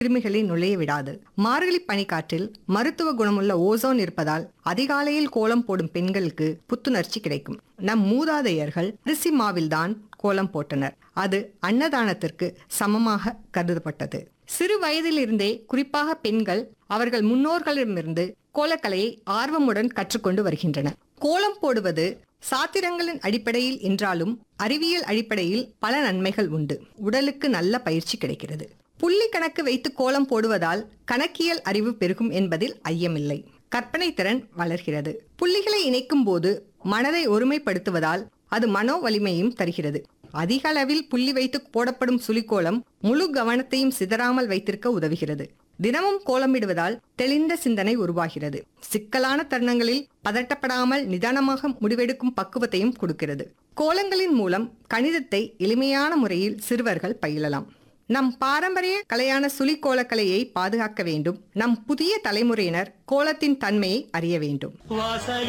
கிருமிகளை நுழைய விடாது மார்கழி பனிக்காற்றில் மருத்துவ குணமுள்ள ஓசோன் இருப்பதால் அதிகாலையில் கோலம் போடும் பெண்களுக்கு புத்துணர்ச்சி கிடைக்கும் நம் மூதாதையர்கள் அரிசி மாவில்தான் கோலம் போட்டனர் அது அன்னதானத்திற்கு சமமாக கருதப்பட்டது சிறு வயதிலிருந்தே குறிப்பாக பெண்கள் அவர்கள் முன்னோர்களிடமிருந்து கோலக்கலையை ஆர்வமுடன் கற்றுக்கொண்டு வருகின்றனர் கோலம் போடுவது சாத்திரங்களின் அடிப்படையில் என்றாலும் அறிவியல் அடிப்படையில் பல நன்மைகள் உண்டு உடலுக்கு நல்ல பயிற்சி கிடைக்கிறது புள்ளி கணக்கு வைத்து கோலம் போடுவதால் கணக்கியல் அறிவு பெருகும் என்பதில் ஐயமில்லை கற்பனை திறன் வளர்கிறது புள்ளிகளை இணைக்கும் போது மனதை ஒருமைப்படுத்துவதால் அது மனோ வலிமையும் தருகிறது அதிக அளவில் புள்ளி வைத்து போடப்படும் சுழிக்கோலம் முழு கவனத்தையும் சிதறாமல் வைத்திருக்க உதவுகிறது தினமும் கோலமிடுவதால் தெளிந்த சிந்தனை உருவாகிறது சிக்கலான தருணங்களில் பதட்டப்படாமல் நிதானமாக முடிவெடுக்கும் பக்குவத்தையும் கொடுக்கிறது கோலங்களின் மூலம் கணிதத்தை எளிமையான முறையில் சிறுவர்கள் பயிலலாம் நம் பாரம்பரிய கலையான சுழிக்கோலக்கலையை பாதுகாக்க வேண்டும் நம் புதிய தலைமுறையினர் கோலத்தின் தன்மையை அறிய வேண்டும் வாசலில்